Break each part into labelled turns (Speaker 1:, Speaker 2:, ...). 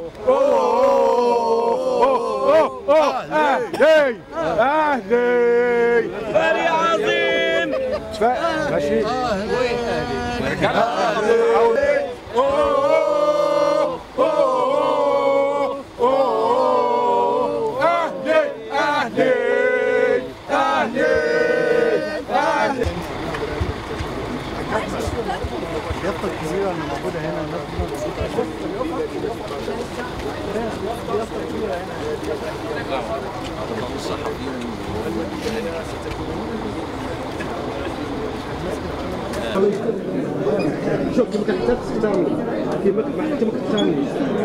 Speaker 1: اهلي اهلي
Speaker 2: فريق عظيم
Speaker 1: ماشي اهلي اهلي اهلي اهلي
Speaker 3: شوف كيف كتحتاج تختارني كيف ما انت ما كتختارني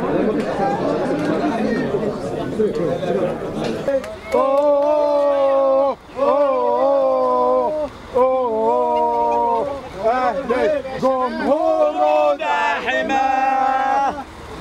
Speaker 1: أوه، أوه، أوه، أهلي جمهورنا
Speaker 2: حماه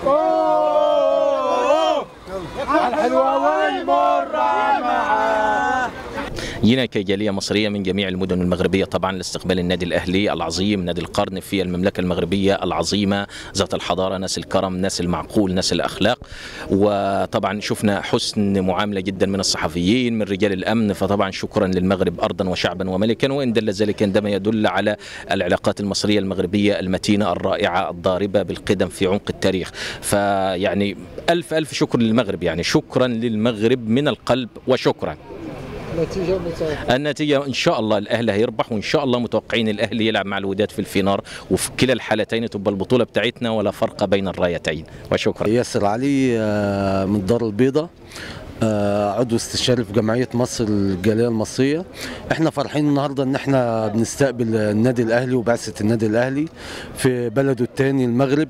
Speaker 1: أوه، الحلوة والمرة معاه
Speaker 4: جينا كجالية مصرية من جميع المدن المغربية طبعا لاستقبال النادي الأهلي العظيم نادي القرن في المملكة المغربية العظيمة ذات الحضارة ناس الكرم ناس المعقول ناس الأخلاق وطبعا شفنا حسن معاملة جدا من الصحفيين من رجال الأمن فطبعا شكرا للمغرب أرضا وشعبا وملكا وإن دل ذلك عندما يدل على العلاقات المصرية المغربية المتينة الرائعة الضاربة بالقدم في عمق التاريخ فيعني ألف ألف شكر للمغرب يعني شكرا للمغرب من القلب وشكرا
Speaker 3: نتيجة متوقعة
Speaker 4: النتيجة إن شاء الله الأهلي هيربح وإن شاء الله متوقعين الأهلي يلعب مع الوداد في الفينار وفي كلا الحالتين تبقى البطولة بتاعتنا ولا فرق بين الرايتين وشكرا
Speaker 5: ياسر علي آه، من الدار البيضاء آه، عضو استشاري في جمعية مصر الجالية المصرية احنا فرحين النهاردة ان احنا بنستقبل النادي الاهلي وبعثة النادي الاهلي في بلده الثاني المغرب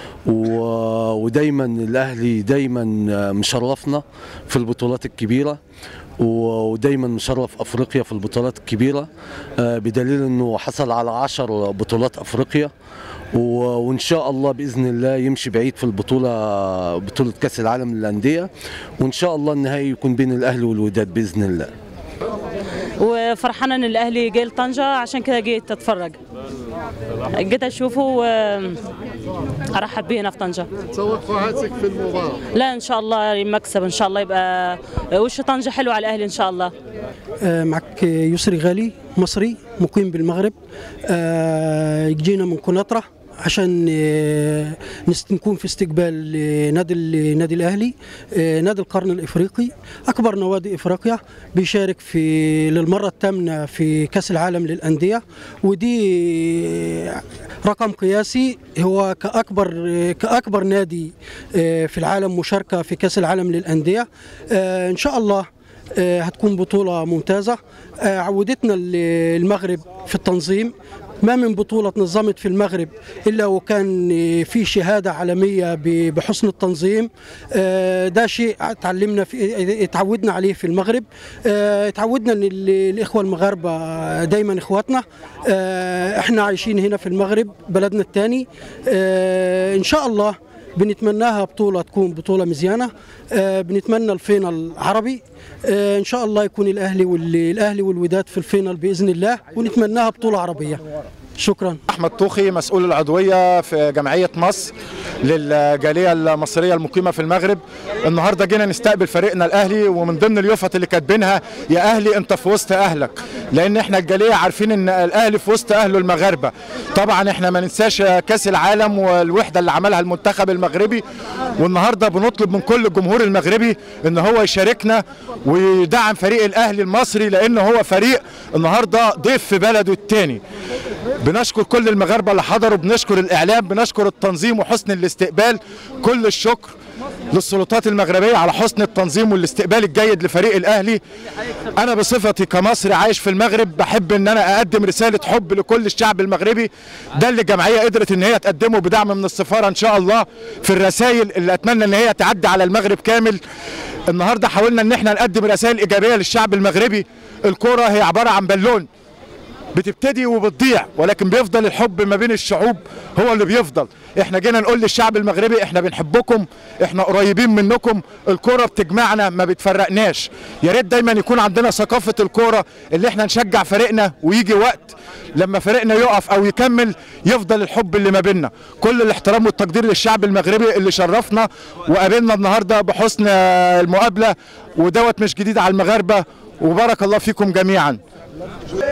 Speaker 5: و- ودايما الاهلي دايما مشرفنا في البطولات الكبيرة و- ودايما مشرف افريقيا في البطولات الكبيرة آه، بدليل انه حصل على عشر بطولات افريقيا و- وان شاء الله باذن الله يمشي بعيد في البطوله بطوله كاس العالم للانديه وان شاء الله النهائي يكون بين الاهلي والوداد باذن الله
Speaker 6: وفرحانه ان الاهلي جاي لطنجه عشان كده جيت اتفرج جيت اشوفه وارحب بيه هنا في طنجه
Speaker 3: توقعاتك في المباراة
Speaker 6: لا ان شاء الله مكسب ان شاء الله يبقى وش طنجه حلو على الاهلي ان شاء الله
Speaker 7: آه، معك يسري غالي مصري مقيم بالمغرب آه، جينا من كوناطرة عشان آه، نست- نكون في استقبال آه، نادي ال- نادي الاهلي آه، نادي القرن الافريقي اكبر نوادي افريقيا بيشارك في للمره الثامنه في كاس العالم للانديه ودي آه، رقم قياسي هو كاكبر آه، كاكبر نادي آه، في العالم مشاركه في كاس العالم للانديه آه، ان شاء الله آه، هتكون بطولة ممتازة آه، عودتنا ال- المغرب في التنظيم ما من بطولة نظمت في المغرب إلا وكان آه، في شهادة عالمية ب- بحسن التنظيم آه، ده شيء تعلمنا في اتعودنا عليه في المغرب آه، اتعودنا ان ال- الإخوة المغاربة دايما إخواتنا آه، احنا عايشين هنا في المغرب بلدنا الثاني إن شاء الله بنتمناها بطولة تكون بطولة مزيانة آه، بنتمنى الفينال عربي آه، إن شاء الله يكون الأهلي والأهلي والوداد في الفينال بإذن الله ونتمناها بطولة عربية شكرا
Speaker 8: احمد طوخي مسؤول العضويه في جمعيه مصر للجاليه المصريه المقيمه في المغرب النهارده جينا نستقبل فريقنا الاهلي ومن ضمن اليوفط اللي كاتبينها يا اهلي انت في وسط اهلك لان احنا الجاليه عارفين ان الاهلي في وسط اهله المغاربه طبعا احنا ما ننساش كاس العالم والوحده اللي عملها المنتخب المغربي والنهارده بنطلب من كل الجمهور المغربي ان هو يشاركنا ويدعم فريق الاهلي المصري لان هو فريق النهارده ضيف في بلده الثاني بنشكر كل المغاربه اللي حضروا بنشكر الاعلام بنشكر التنظيم وحسن الاستقبال كل الشكر للسلطات المغربيه على حسن التنظيم والاستقبال الجيد لفريق الاهلي انا بصفتي كمصري عايش في المغرب بحب ان انا اقدم رساله حب لكل الشعب المغربي ده اللي الجمعيه قدرت ان هي تقدمه بدعم من السفاره ان شاء الله في الرسائل اللي اتمنى ان هي تعدي على المغرب كامل النهارده حاولنا ان احنا نقدم رسائل ايجابيه للشعب المغربي الكوره هي عباره عن بالون بتبتدي وبتضيع ولكن بيفضل الحب ما بين الشعوب هو اللي بيفضل احنا جينا نقول للشعب المغربي احنا بنحبكم احنا قريبين منكم الكرة بتجمعنا ما بتفرقناش يا ريت دايما يكون عندنا ثقافة الكرة اللي احنا نشجع فريقنا ويجي وقت لما فريقنا يقف او يكمل يفضل الحب اللي ما بيننا كل الاحترام والتقدير للشعب المغربي اللي شرفنا وقابلنا النهارده بحسن المقابله ودوت مش جديد على المغاربه وبارك الله فيكم جميعا